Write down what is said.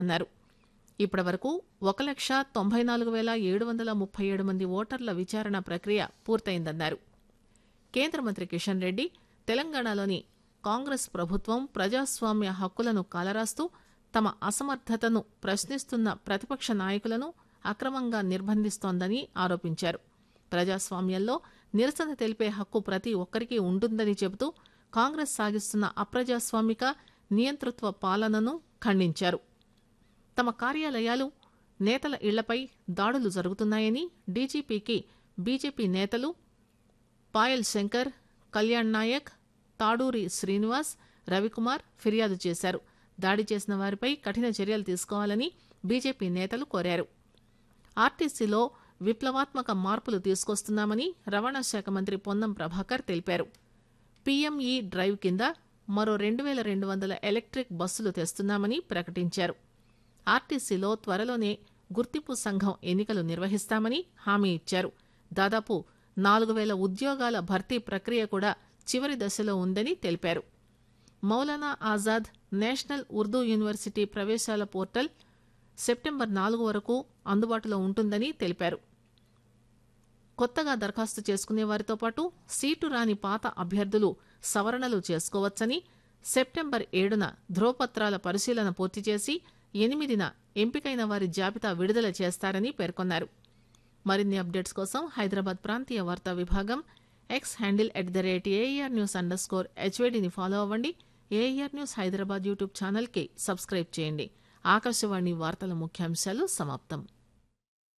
అన్నారు ఇప్పటి వరకు ఒక లక్ష తొంభై నాలుగు వేల ఏడు వందల ముప్పై ఏడు మంది ఓటర్ల విచారణ ప్రక్రియ పూర్తయిందన్నారు కేంద్ర మంత్రి కిషన్ రెడ్డి తెలంగాణలోని కాంగ్రెస్ ప్రభుత్వం ప్రజాస్వామ్య హక్కులను కాలరాస్తూ తమ అసమర్థతను ప్రశ్నిస్తున్న ప్రతిపక్ష నాయకులను అక్రమంగా నిర్బంధిస్తోందని ఆరోపించారు ప్రజాస్వామ్యంలో నిరసన తెలిపే హక్కు ప్రతి ఒక్కరికి ఉంటుందని చెబుతూ కాంగ్రెస్ సాగిస్తున్న అప్రజాస్వామిక నియంతృత్వ పాలనను ఖండించారు తమ కార్యాలయాలు నేతల ఇళ్లపై దాడులు జరుగుతున్నాయని డీజీపీకి బీజేపీ నేతలు పాయల్ శంకర్ కళ్యాణ్ నాయక్ తాడూరి శ్రీనివాస్ రవికుమార్ ఫిర్యాదు చేశారు దాడి చేసిన వారిపై కఠిన చర్యలు తీసుకోవాలని బీజేపీ నేతలు కోరారు ఆర్టీసీలో విప్లవాత్మక మార్పులు తీసుకొస్తున్నామని రవాణా శాఖ మంత్రి పొన్నం ప్రభాకర్ తెలిపారు పీఎంఈ డ్రైవ్ కింద మరో రెండు వేల రెండు వందల ఎలక్ట్రిక్ బస్సులు తెస్తున్నామని ప్రకటించారు ఆర్టీసీలో త్వరలోనే గుర్తింపు సంఘం ఎన్నికలు నిర్వహిస్తామని హామీ ఇచ్చారు దాదాపు నాలుగు వేల ఉద్యోగాల భర్తీ ప్రక్రియ కూడా చివరి దశలో ఉందని తెలిపారు మౌలానా ఆజాద్ నేషనల్ ఉర్దూ యూనివర్సిటీ ప్రవేశాల పోర్టల్ సెప్టెంబర్ నాలుగు వరకు అందుబాటులో ఉంటుందని తెలిపారు కొత్తగా దరఖాస్తు చేసుకునే వారితో పాటు సీటు రాని పాత అభ్యర్థులు సవరణలు చేసుకోవచ్చని సెప్టెంబర్ ఏడున ధ్రువపత్రాల పరిశీలన పూర్తి చేసి ఎనిమిదిన ఎంపికైన వారి జాబితా విడుదల చేస్తారని పేర్కొన్నారు మరిన్ని అప్డేట్స్ కోసం హైదరాబాద్ ప్రాంతీయ వార్తా విభాగం X handle at the rate AR news underscore స్కోర్ హెచ్వేడిని ఫాలో అవ్వండి ఏఆర్ న్యూస్ హైదరాబాద్ యూట్యూబ్ ఛానల్కి సబ్స్క్రైబ్ చేయండి ఆకాశవాణి వార్తల ముఖ్యాంశాలు సమాప్తం